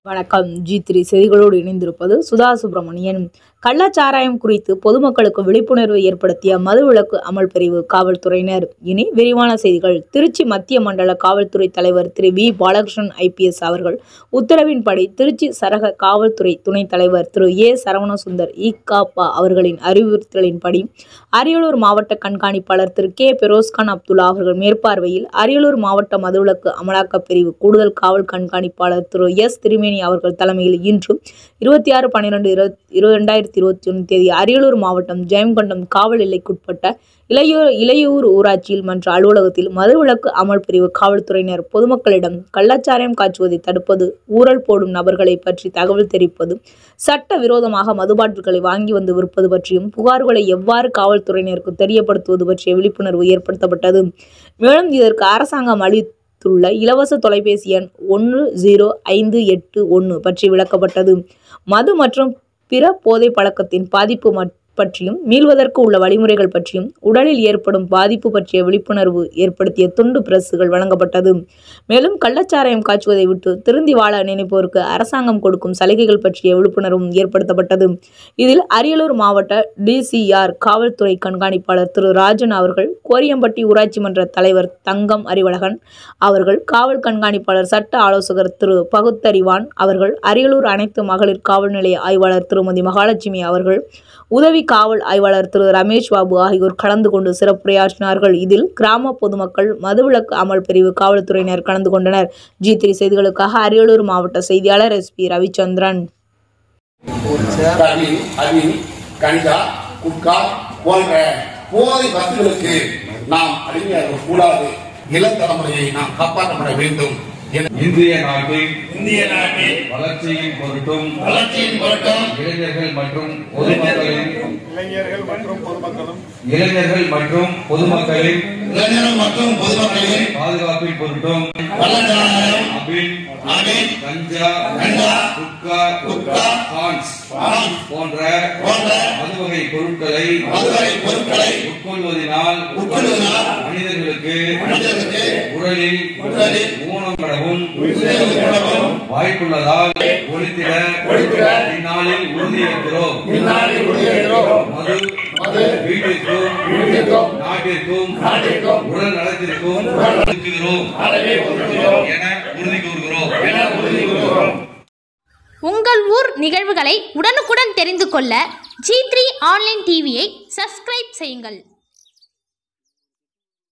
வணக்கம் G three செய்திகளோடு இணைந்திருப்பது சுதா சுப்பிரமணியன் கள்ளச்சாராயம் குறித்து பொதுமக்களுக்கு விழிப்புணர்வு ஏற்படுத்திய மதுவிலக்கு அமல் பிரிவு காவல்துறையினர் இனி விரிவான செய்திகள் திருச்சி மத்திய மண்டல காவல்துறை தலைவர் திரு வி பாலகிருஷ்ணன் ஐபிஎஸ் அவர்கள் உத்தரவின்படி திருச்சி சரக காவல்துறை துணைத் தலைவர் திரு ஏ சரவணசுந்தர் இகாப்பா அவர்களின் அறிவுறுத்தலின்படி அரியலூர் மாவட்ட கண்காணிப்பாளர் திரு கே பெரோஸ்கான் அப்துல்லா அவர்கள் மேற்பார்வையில் அரியலூர் மாவட்ட மதுவிலக்கு அமலாக்கப் பிரிவு கூடுதல் காவல் கண்காணிப்பாளர் திரு எஸ் திருமேனி அவர்கள் தலைமையில் இன்று இருபத்தி ஆறு பன்னிரெண்டு இரண்டாயிரத்தி இருபத்தி ஒன்று தேதி அரியலூர் மாவட்டம் ஜெயங்கொண்டம் காவல் எல்லைக்குட்பட்ட இளையூர் இளையூர் ஊராட்சியில் மன்ற அலுவலகத்தில் மதுவிலக்கு அமல் பிரிவு காவல்துறையினர் பொதுமக்களிடம் கள்ளச்சாராயம் காய்ச்சுவதை தடுப்பது ஊழல் போடும் நபர்களை பற்றி தகவல் தெரிவிப்பது சட்ட விரோதமாக மதுபாட்டில்களை வாங்கி வந்து விற்பது பற்றியும் புகார்களை எவ்வாறு காவல்துறையினருக்கு தெரியப்படுத்துவது பற்றிய விழிப்புணர்வு ஏற்படுத்தப்பட்டது மேலும் இதற்கு அரசாங்கம் அளித்துள்ள இலவச தொலைபேசி எண் ஒன்று ஜீரோ ஐந்து எட்டு ஒன்று பற்றி விளக்கப்பட்டது மது மற்றும் பிற போதை பழக்கத்தின் பாதிப்பு மட்- பற்றியும் மீள்வதற்கு உள்ள வழிமுறைகள் பற்றியும் உடலில் ஏற்படும் பாதிப்பு பற்றிய விழிப்புணர்வு ஏற்படுத்திய துண்டு பிரசுகள் வழங்கப்பட்டது மேலும் கள்ளச்சாராயம் காய்ச்சுவதை விட்டு திருந்தி வாழ நினைப்போருக்கு அரசாங்கம் கொடுக்கும் சலுகைகள் பற்றிய விழிப்புணர்வும் ஏற்படுத்தப்பட்டது இதில் அரியலூர் மாவட்ட டிசிஆர் காவல்துறை கண்காணிப்பாளர் திரு ராஜன் அவர்கள் கோரியம்பட்டி ஊராட்சி மன்ற தலைவர் தங்கம் அறிவழகன் அவர்கள் காவல் கண்காணிப்பாளர் சட்ட ஆலோசகர் திரு பகுத்தறிவான் அவர்கள் அரியலூர் அனைத்து மகளிர் காவல் நிலைய ஆய்வாளர் திருமதி மகாலட்சுமி அவர்கள் உதவி காவல் ஆய்வாளர் திரு ரமேஷ் பாபு ஆகியோர் கலந்து கொண்டு சிறப்புரையாற்றினார்கள் இதில் கிராம பொதுமக்கள் மதுவிலக்கு அமல் பிரிவு காவல்துறையினர் கலந்து கொண்டனர் ஜி த்ரீ செய்திகளுக்காக அரியலூர் மாவட்ட செய்தியாளர் எஸ் பி ரவிச்சந்திரன் கவின் அவின் கஞ்சா குட்கா போன்ற போதை வஸ்துகளுக்கு நாம் அடிமையாக கூடாது இளம் தலைமுறையை நாம் காப்பாற்றப்பட வேண்டும் என இந்திய நாட்டின் இந்திய நாட்டில் வளர்ச்சியின் பொருட்டும் வளர்ச்சியின் பொருட்டம் இளைஞர்கள் மற்றும் பொதுமக்களின் இளைஞர்கள் மற்றும் பொதுமக்களும் இளைஞர்கள் மற்றும் பொதுமக்களின் இளைஞர்கள் மற்றும் பொதுமக்களின் பாதுகாப்பின் பொருட்டும் கள்ளச்சாராயம் அபின் அபின் கஞ்சா கஞ்சா குட்கா குட்கா ஹான்ஸ் ஆம் போன்ற போன்ற மதுவகை பொருட்களை மதுவரை பொருட்களை உட்கொள்வதனால் உட்கொள்வதனால் மனிதர்களுக்கு மனிதர்களுக்கு உடலில் உடலில் ஊனப்படவும் உயிரிழக்கும் வாய்ப்புள்ளதால் ஒழித்திட ஒழித்திட இந்நாளில் உறுதியேற்கிறோம் பின்னாளில் உறுதியேற்கிறோம் மது மது வீட்டிற்கும் வீட்டிற்கும் நாட்டிற்கும் நாட்டிற்கும் உடல் நலத்திற்கும் ஒதுக்குகிறோம் அறவே ஒதுக்குகிறோம் என உறுதி கூறுகிறோம் என உறுதி கூறுகிறோம் உங்கள் ஊர் நிகழ்வுகளை உடனுக்குடன் தெரிந்து கொள்ள ஜி த்ரீ ஆன்லைன் டிவியை சப்ஸ்கிரைப் செய்யுங்கள்